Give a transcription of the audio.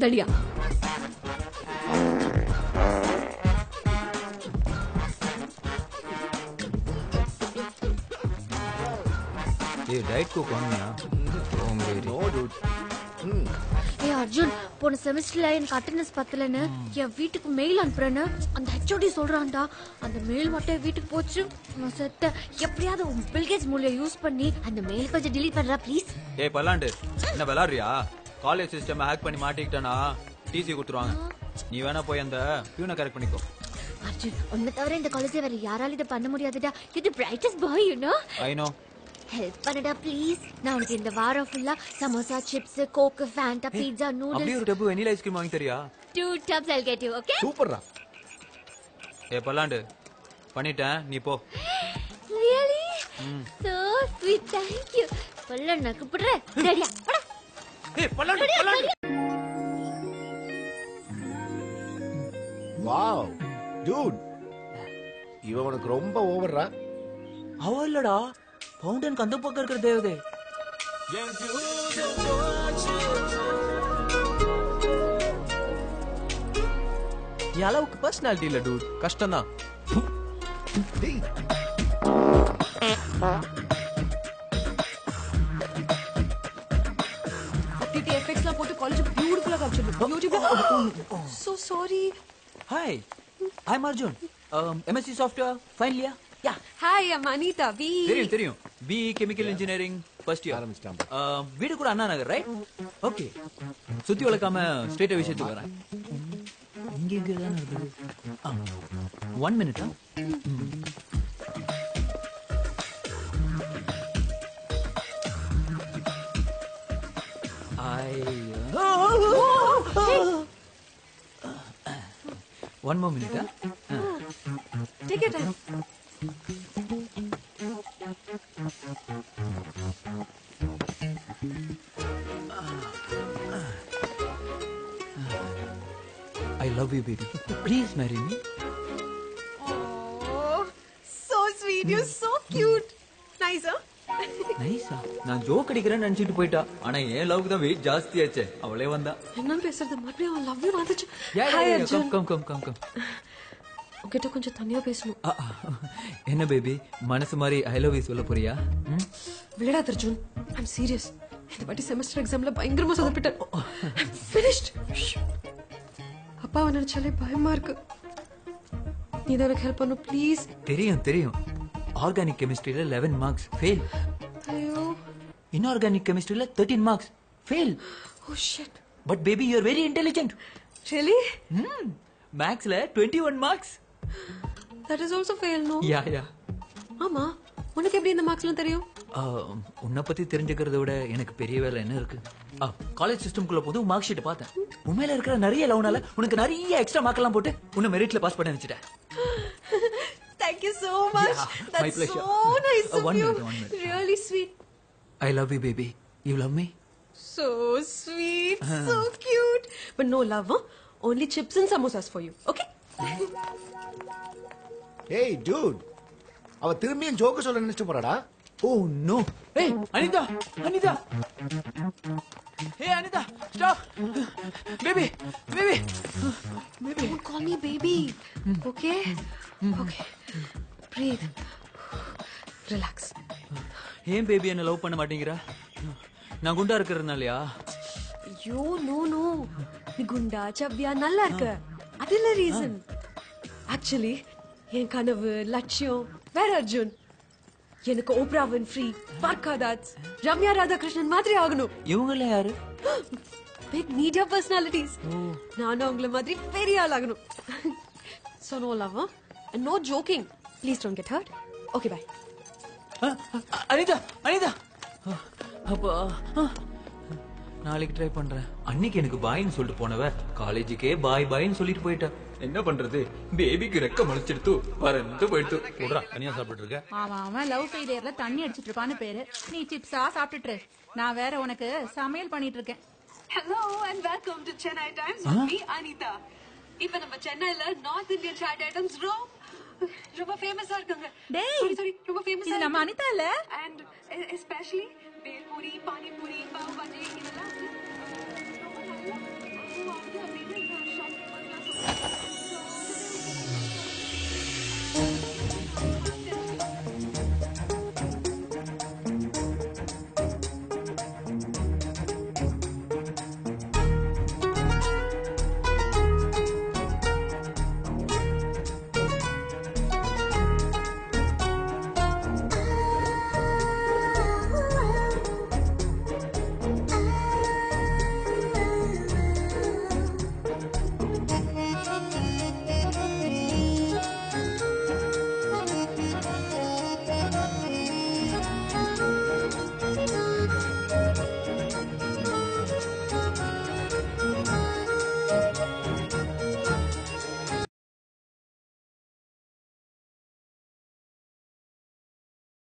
தடியா ஏய் diet coke வாங்கினியா no dude ம் ஏ அர்ஜுன் போன செமஸ்டர்ல எனக்கு அட்டெண்டன்ஸ் பத்தலன்னு என் வீட்டுக்கு மெயில் அனுப்புறேன்னு அந்த ஹெச்ஓடி சொல்றான்டா அந்த மெயில் மட்டும் என் வீட்டுக்கு போச்சு நான் செத்த எப்படியாவது உன் பில்கேட்ஸ் மூலியம் யூஸ் பண்ணி அந்த மெயில் கொஞ்சம் delete பண்றா ப்ளீஸ் ஏய் பல்லாண்டு என்ன விளாடுறியா காலேஜ் சிஸ்டம் ஹேக் பண்ணி மாட்டிக்கிட்டனா டிசி கொடுத்துருவாங்க நீ வேணா போய் அந்த பியூனை கரெக்ட் பண்ணிக்கோ அர்ஜுன் உன்னை தவிர இந்த காலேஜே வேற யாராலும் இதை பண்ண முடியாதுடா இது brightest boy you know I know help பண்ணுடா ப்ளீஸ் நான் உனக்கு இந்த வாரம் ஃபுல்லா samosa chips coke Fanta pizza அப்படியே நூடுல்ஸ் ஒரு டப்பு வெனிலா ஐஸ்கிரீம் வாங்கி தரியா two tubs I'll get you okay சூப்பர்ரா ஏ பல்லாண்டு பண்ணிட்டேன் நீ போ really so sweet thank you பல்ல நக்குப்புடுற சரியா போடா ஏய் பல்லாண்டு பல்லாண்டு வாவ் டூட் இவன் உனக்கு ரொம்ப ஓவர்ரா அவ இல்லடா ஃபவுண்டனுக்கு அந்த பக்கம் இருக்கிற தேவதே என் அளவுக்கு பர்சனாலிட்டி இல்ல டூட் கஷ்டம் தான் டேய் டிடி எஃபெக்ட்ஸ்லாம் போட்டு காலேஜ் பியூட்டிஃபுல்லா காமிச்சிருந்தோம் யூடியூப்ல so sorry hi I am Arjun MSc software ஃபைனலியா yeah hi I'm Anitha we தெரியும் தெரியும் B chemical engineering first year ஆரம்பிச்சிட்டான் வீடு கூட அண்ணா நகர் ரைட் ஓகே சுத்தி வளர்க்காம ஸ்ட்ரெயிட்டா விஷயத்துக்கு வரேன் இங்க இங்க தான் இருக்குது ஒன் மினிட்டா ஒன் மோ மினிட்டா take it time I love you baby please marry me so sweet you so cute nice நைஸா நான் ஜோக் அடிக்கிறேன்னு நினைச்சிட்டு போயிட்டா ஆனா என் லவ்க்கு தான் வெயிட் ஜாஸ்தியாச்சே அவளே வந்தா என்ன பேசுறது மறுபடியும் அவன் லவ் யூ வந்துச்சு Yeah, yeah, hi yeah, Arjun come, come, come, come, come. உன்கிட்ட கொஞ்சம் தனியா பேசணும் ஆ, ஆ. என்ன பேபி மனசு மாதிரி ஐ லவ் யூ சொல்ல போறியா ம்? விளையாடாத அர்ஜுன் ஐம் சீரியஸ் இந்த வாட்டி செமஸ்டர் எக்ஸாம்ல பயங்கரமா சொதப்பிட்டேன் ஐம் ஃபினிஷ்ட் அப்பாவை நினைச்சாலே பயமா இருக்கு நீ தான் எனக்கு ஹெல்ப் பண்ணு ப்ளீஸ் தெரியும் தெரியும் ஆர்கானிக் கெமிஸ்ட்ரியில லெவன் மார்க்ஸ் ஃபெயில் ஐயோ இன்ஆர்கானிக் கெமிஸ்ட்ரியில thirteen marks fail oh shit but baby you are very intelligent really மேக்ஸ்ல twenty one marks that is also fail no yeah yeah ஆமா உனக்கு எப்படி இந்த மார்க்ஸ்லாம் தெரியும் உன்னை பத்தி தெரிஞ்சுக்கிறத விட எனக்கு பெரிய வேலை என்ன இருக்கு காலேஜ் சிஸ்டம்குள்ள போது மார்க் ஷீட் பார்த்தேன் உண்மையில இருக்கிற நிறைய லவ்னால உனக்கு நிறைய எக்ஸ்ட்ரா மார்க் எல்லாம் போட்டு உன்னை மெரிட்ல பாஸ் பண்ண வச்சுட்டேன் thank you so much Yeah, my that's pleasure. so nice Uh, of one you minute, one minute. really sweet I love you baby you love me so sweet so cute but no love huh? only chips and samosas for you okay ஏய் dude அவ திரும்பியும் joke சொல்ல நினைச்சிட்டு போறாடா oh no ஏய் அனிதா அனிதா ஏய் Anitha stop baby baby baby don't call me baby okay okay breathe relax ஏன் baby என்ன love பண்ண மாட்டேங்கிறா நான் குண்டா இருக்கிறதுனாலயா ஐயோ நோ நோ நீ குண்டா சவ்யா நல்லா இருக்க அது இல்ல ரீசன் ஆக்சுவலி என் கனவு லட்சியம் வேற அர்ஜுன் எனக்கு ஓப்ராவன் ஃப்ரீ பார்க்காதாத் ரம்யா ராதாகிருஷ்ணன் மாதிரி ஆகணும் இவங்கள யாரு பிக் மீடியா பர்சனாலிட்டிஸ் நானும் அவங்கள மாதிரி பெரிய ஆள் ஆகணும் so no love and no joking please don't get hurt okay bye அ- அ- அனிதா அனிதா அ, அப்பா அ. நாளைக்கு ட்ரை பண்றேன் அன்னைக்கு எனக்கு பாய்னு சொல்லிட்டு போனவ காலேஜுக்கே பாய் பாய்னு சொல்லிட்டு போயிட்டா என்ன பண்றது பேபிக்கு ரெக்க முளைச்சிடுத்து பறந்து போயிடுத்து விட்றா தனியா சாப்பிட்டு இருக்க அவன் அவன் லவ் ஃபெயிலியர்ல தண்ணி அடிச்சிட்டு இருப்பான்னு பேரு நீ சிப்ஸா சாப்பிட்டுட்டு இரு. நான் வேற உனக்கு சமையல் பண்ணிட்டு இருக்கேன் hello and welcome to Chennai times with me Anitha இப்போ நம்ம சென்னையில நார்த் இந்தியன் சாட் ஐட்டம்ஸ் ரொம்ப ரொம்ப ஃபேமஸா இருக்காங்க டேய், சாரி சாரி ரொம்ப ஃபேமஸா இது நம்ம அனிதா இல்ல அண்ட் எஸ்பெஷலி பேல்பூரி பானிபூரி பாவ் பாஜி இதெல்லாம் வந்து ரொம்ப நல்லா மூவ் ஆகுது அப்படின்னு நான் ஷாப்பிங் பண்ணலாம்